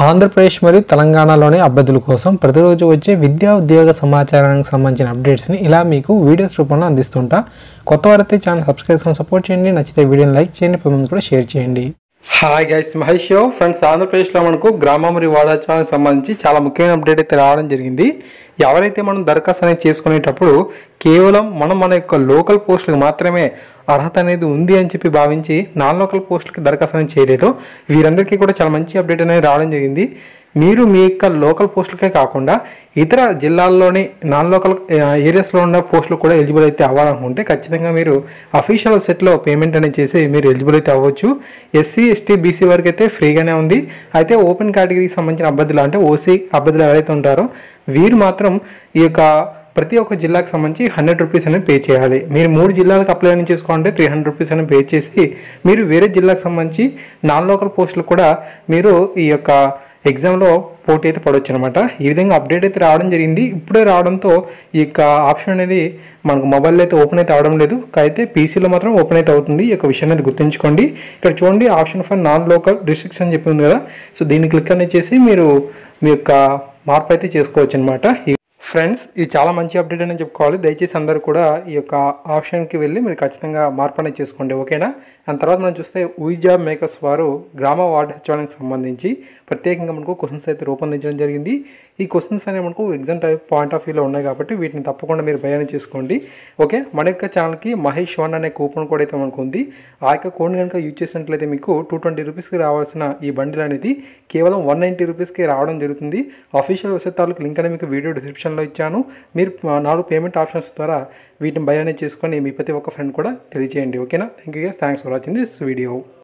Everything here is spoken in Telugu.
ఆంధ్రప్రదేశ్ మరియు తెలంగాణలోని అభ్యర్థుల కోసం ప్రతిరోజు వచ్చే విద్యా ఉద్యోగ సమాచారానికి సంబంధించిన అప్డేట్స్ని ఇలా మీకు వీడియోస్ రూపంలో అందిస్తుంటా కొత్త వారైతే ఛానల్ సబ్స్క్రైబ్ చేసుకొని సపోర్ట్ చేయండి నచ్చితే వీడియోని లైక్ చేయండి పది మంది కూడా షేర్ చేయండి hi guys Mahesh show friends ఆంధ్రప్రదేశ్లో మనకు గ్రామ మరియు వాడాచారానికి సంబంధించి చాలా ముఖ్యమైన అప్డేట్ అయితే రావడం జరిగింది ఎవరైతే మనం దరఖాస్తు అనేది చేసుకునేటప్పుడు కేవలం మనం మన యొక్క లోకల్ పోస్టులకు మాత్రమే అర్హత అనేది ఉంది అని చెప్పి భావించి నాన్ లోకల్ పోస్టులకి దరఖాస్తు అనేది చేయలేదు వీరందరికీ కూడా చాలా మంచి అప్డేట్ అనేది రావడం జరిగింది మీరు మీ యొక్క లోకల్ పోస్టులకే కాకుండా ఇతర జిల్లాల్లోని నాన్ లోకల్ ఏరియాస్లో ఉన్న పోస్టులు కూడా ఎలిజిబుల్ అయితే అవ్వాలనుకుంటే ఖచ్చితంగా మీరు అఫీషియల్ సెట్లో పేమెంట్ అనేది చేసి మీరు ఎలిజిబుల్ అయితే అవ్వచ్చు ఎస్సీ ఎస్టీ బీసీ వరకు అయితే ఫ్రీగానే ఉంది అయితే ఓపెన్ కేటగిరీకి సంబంధించిన అభ్యర్థులు అంటే ఓసీ అభ్యర్థులు ఎవరైతే ఉంటారో వీరు మాత్రం ఈ యొక్క ప్రతి ఒక్క జిల్లాకు సంబంధించి హండ్రెడ్ రూపీస్ అనేది పే చేయాలి మీరు మూడు జిల్లాలకు అప్లై అని చేసుకోవాలంటే త్రీ హండ్రెడ్ రూపీస్ అనేది పే చేసి మీరు వేరే జిల్లాకు సంబంధించి నాన్ లోకల్ పోస్టులు కూడా మీరు ఈ యొక్క ఎగ్జామ్లో పోటీ అయితే పడవచ్చు అనమాట ఈ విధంగా అప్డేట్ అయితే రావడం జరిగింది ఇప్పుడే రావడంతో ఈ యొక్క ఆప్షన్ అనేది మనకు మొబైల్లో అయితే ఓపెన్ అయితే అవడం లేదు అయితే పీసీలో మాత్రం ఓపెన్ అయితే అవుతుంది ఈ యొక్క విషయాన్ని అయితే గుర్తుంచుకోండి ఇక్కడ చూడండి option for non local districts అని చెప్పి ఉంది కదా సో దీన్ని క్లిక్ అనేది చేసి మీరు మీ యొక్క మార్పు అయితే చేసుకోవచ్చు అనమాట ఫ్రెండ్స్ ఇది చాలా మంచి అప్డేట్ అని చెప్పుకోవాలి దయచేసి అందరూ కూడా ఈ యొక్క ఆప్షన్కి వెళ్ళి మీరు ఖచ్చితంగా మార్పు అనేది చేసుకోండి ఓకేనా దాని తర్వాత మనం చూస్తే ఉయ్ జాబ్ మేకర్స్ వారు గ్రామ వార్డు హెచ్చానికి సంబంధించి ప్రత్యేకంగా మనకు క్వశ్చన్స్ అయితే రూపొందించడం జరిగింది ఈ క్వశ్చన్స్ అనేవి మనకు ఎగ్జామ్ టైప్ పాయింట్ ఆఫ్ వ్యూలో ఉన్నాయి కాబట్టి వీటిని తప్పకుండా మీరు భయాన్ని చేసుకోండి ఓకే మన యొక్క ఛానల్కి మహేష్ వన్ అనే కూపన్ కోడ్ అయితే మనకు ఉంది ఆ యొక్క కోడ్ కనుక యూజ్ చేసినట్లయితే మీకు టూ ట్వంటీ రూపీస్కి రావాల్సిన ఈ బండిల్ అనేది కేవలం వన్ నైంటీ రూపీస్కి రావడం జరుగుతుంది అఫీషియల్ వెబ్సైట్ తాలూకు లింక్ అనేది మీకు వీడియో డిస్క్రిప్షన్లో ఇచ్చాను మీరు ఆ, నాలుగు పేమెంట్ ఆప్షన్స్ ద్వారా వీటిని బై అనేది చేసుకొని మీ ప్రతి ఒక్క ఫ్రెండ్ కూడా తెలియజేయండి ఓకేనా thank you guys thanks for watching this video